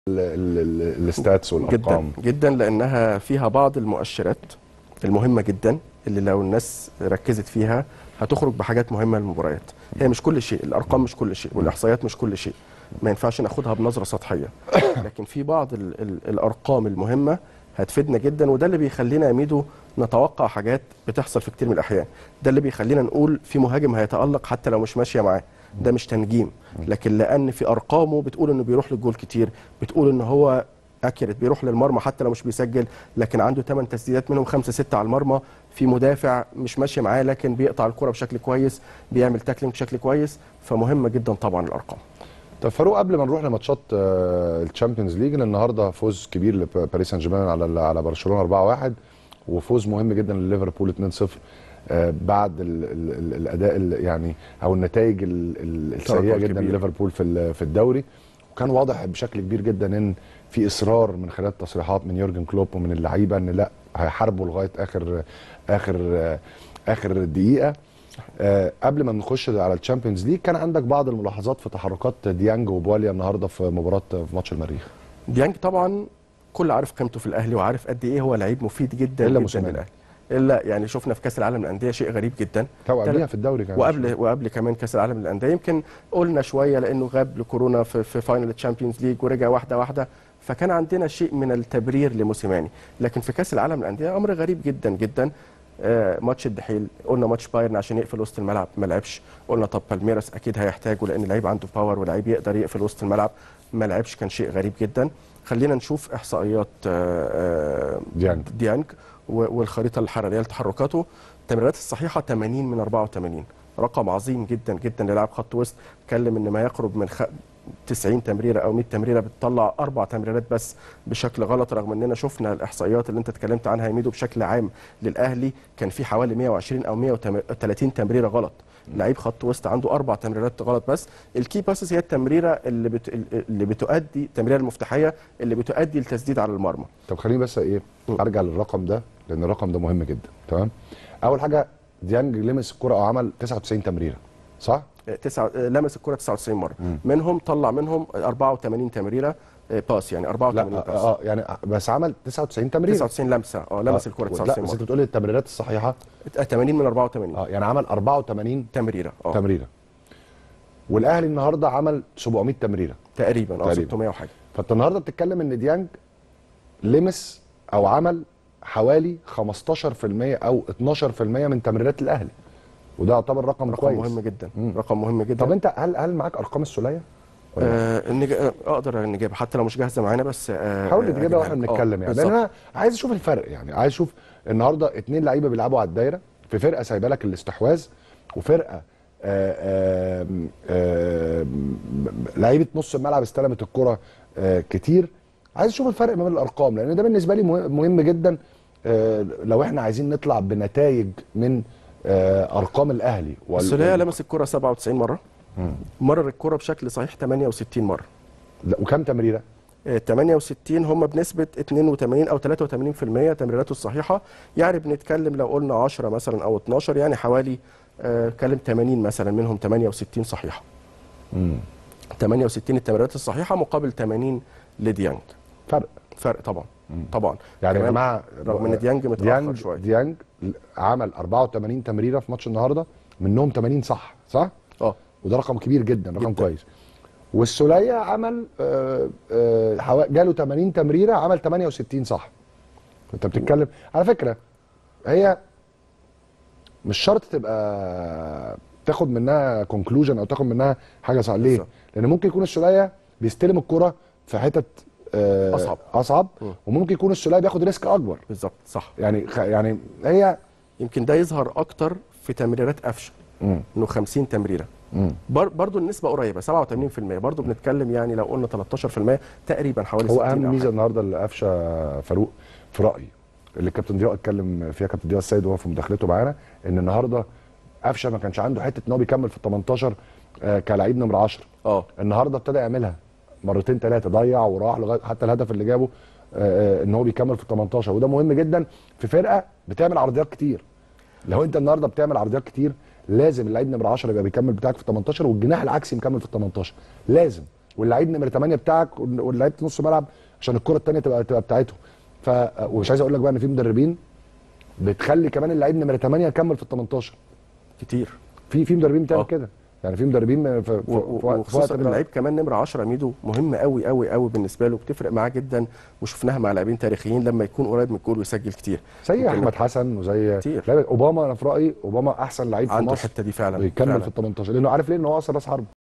الستاتس جدا والارقام جدا لانها فيها بعض المؤشرات المهمه جدا اللي لو الناس ركزت فيها هتخرج بحاجات مهمه للمباريات هي مش كل شيء الارقام مش كل شيء والاحصائيات مش كل شيء ما ينفعش ناخدها بنظره سطحيه لكن في بعض ال ال الارقام المهمه هتفيدنا جدا وده اللي بيخلينا يا ميدو نتوقع حاجات بتحصل في كتير من الاحيان ده اللي بيخلينا نقول في مهاجم هيتالق حتى لو مش ماشيه معاه ده مش تنجيم لكن لان في ارقامه بتقول انه بيروح للجول كتير بتقول ان هو اكيرت بيروح للمرمى حتى لو مش بيسجل لكن عنده 8 تسديدات منهم 5 6 على المرمى في مدافع مش ماشي معاه لكن بيقطع الكره بشكل كويس بيعمل تاكلينج بشكل كويس فمهمه جدا طبعا الارقام طب فاروق قبل ما نروح لماتشات الشامبيونز ليج النهارده فوز كبير لباريس سان جيرمان على على برشلونه 4-1 وفوز مهم جدا لليفربول 2-0 آه، بعد ال ال الاداء ال يعني او النتائج ال- ال- السيئه تراكم جدا كبير. لليفربول في ال- في الدوري وكان واضح بشكل كبير جدا ان في اصرار من خلال التصريحات من يورجن كلوب ومن اللعيبه ان لا هيحاربوا لغايه اخر اخر آه، اخر دقيقه آه، قبل ما نخش على الشامبيونز ليج كان عندك بعض الملاحظات في تحركات ديانج وبواليا النهارده في مباراه في ماتش المريخ ديانج طبعا كل عارف قيمته في الاهلي وعارف قد ايه هو لعيب مفيد جدا إلا جدا موسيماني. للاهلي الا يعني شفنا في كاس العالم للانديه شيء غريب جدا تو قبلها في الدوري كان وقبل وقبل كمان كاس العالم للانديه يمكن قلنا شويه لانه غاب لكورونا في, في فاينل الشامبيونز ليج ورجع واحده واحده فكان عندنا شيء من التبرير لموسيماني لكن في كاس العالم للانديه امر غريب جدا جدا آه ماتش الدحيل قلنا ماتش بايرن عشان يقفل وسط الملعب ما لعبش قلنا طب بالميراس اكيد هيحتاجه لان لعيب عنده باور ولعيب يقدر يقفل وسط الملعب ما لعبش كان شيء غريب جدا خلينا نشوف احصائيات آه آه ديانج. ديانج و- والخريطه الحراريه لتحركاته التمريرات الصحيحه 80 من 84 رقم عظيم جدا جدا للاعب خط وسط اتكلم ان ما يقرب من خ... 90 تمريره او 100 تمريره بتطلع اربع تمريرات بس بشكل غلط رغم اننا شفنا الاحصائيات اللي انت اتكلمت عنها يا ميدو بشكل عام للاهلي كان في حوالي 120 او 130 تمريره غلط لعيب خط وسط عنده اربع تمريرات غلط بس الكي باسز هي التمريره اللي بت... اللي بتؤدي التمريره المفتاحيه اللي بتؤدي لتسديد على المرمى طب خليني بس ايه ارجع للرقم ده لان الرقم ده مهم جدا تمام اول حاجه ديانج لمس الكره او عمل 99 تمريره صح تسعة لمس الكره 99 مره منهم طلع منهم 84 تمريره آه، باس يعني 84 لا باس اه يعني بس عمل 99 تمريره 99 لمسه اه لمس الكره لا 99 بس انت مره بتقول لي التمريرات الصحيحه 80 من 84 اه يعني عمل 84 تمريره اه تمريره والاهلي النهارده عمل 700 تمريره تقريبا اه تقريباً. 600 وحاجه فانت النهارده بتتكلم ان ديانج لمس او عمل حوالي 15% او 12% من تمريرات الاهلي وده يعتبر رقم, رقم كويس مهم جدا مم. رقم مهم جدا طب انت هل هل معاك ارقام السوليه؟ ولا لا؟ آه نج... آه، اقدر نجيبها حتى لو مش جاهزه معانا بس آه حاول آه، تجيبها أجيبها واحنا لك. آه، بنتكلم يعني لان بالظبط. انا عايز اشوف الفرق يعني عايز اشوف النهارده اتنين لعيبه بيلعبوا على الدايره في فرقه سايبه لك الاستحواذ وفرقه آه، آم، آم، لعيبه نص الملعب استلمت الكره آه، كتير عايز اشوف الفرق ما بين الارقام لان ده بالنسبه لي مه- مهم جدا آه، لو احنا عايزين نطلع بنتائج من آه، ارقام الاهلي وال- السوليه وال- لمس الكره 97 مره مرر الكره بشكل صحيح 68 مره لا، وكم تمريره؟ آه، 68 هم بنسبة 82 أو 83% تمريراته الصحيحة يعني بنتكلم لو قلنا 10 مثلا أو 12 يعني حوالي آه، كلم 80 مثلا منهم 68 صحيحة 68 التمريرات الصحيحة مقابل 80 لديانج فرق فرق طبعا طبعا يعني يا كمان جماعه رغم ان ديانج متأخر ديانج شوية ديانج عمل 84 تمريره في ماتش النهارده منهم 80 صح صح؟ اه وده رقم كبير جدا رقم جداً. كويس والسوليه عمل آه، آه، حوا- جاله 80 تمريره عمل 68 صح انت بتتكلم على فكره هي مش شرط تبقى تاخد منها كونكلوجن او تاخد منها حاجه صح ليه؟ بالظبط. لان ممكن يكون السوليه بيستلم الكره في حتت آه، أصعب. اصعب مم. وممكن يكون السوليه بياخد ريسك اكبر بالظبط صح يعني خ- يعني هي يمكن ده يظهر أكتر في تمريرات قفشه مم. انه 50 تمريره مم. بر برضو النسبه قريبه 87% برضو بنتكلم يعني لو قلنا 13% تقريبا حوالي هو 60 اهم أو ميزه حاجة. النهارده اللي قفشه فاروق في رايي اللي الكابتن ضياء اتكلم فيها كابتن ضياء السيد وهو في مداخلته معانا ان النهارده قفشه ما كانش عنده حته ان هو بيكمل في ال 18 آه، كلاعب نمره 10 اه النهارده ابتدى يعملها مرتين ثلاثه ضيع وراح لغايه حتى الهدف اللي جابه آه، آه، ان هو بيكمل في ال 18 وده مهم جدا في فرقه بتعمل عرضيات كتير لو انت النهارده بتعمل عرضيات كتير لازم اللعيب نمره 10 يبقى بيكمل بتاعك في ال 18 والجناح العكسي مكمل في ال 18 لازم واللعيب نمره 8 بتاعك وال- واللعيب نص ملعب عشان الكره الثانيه تبقى تبقى بتاعتهم ف ومش عايز اقول لك بقى ان في مدربين بتخلي كمان اللعيب نمره 8 يكمل في ال 18 كتير في في مدربين بتعمل آه. كده يعني في مدربين في, في, و- في, و- في وقت وخصوصا من اللعيب كمان نمره 10 ميدو مهم قوي قوي قوي بالنسبه له بتفرق معاه جدا وشفناها مع لاعبين تاريخيين لما يكون قريب من الجول ويسجل كتير زي ممكن احمد حسن وزي كتير. لعيبة- اوباما انا في رايي اوباما احسن لعيب في عنده مصر الحته دي فعلا ويكمل فعلا. في ال 18 لانه عارف ليه ان هو اصلا راس حرب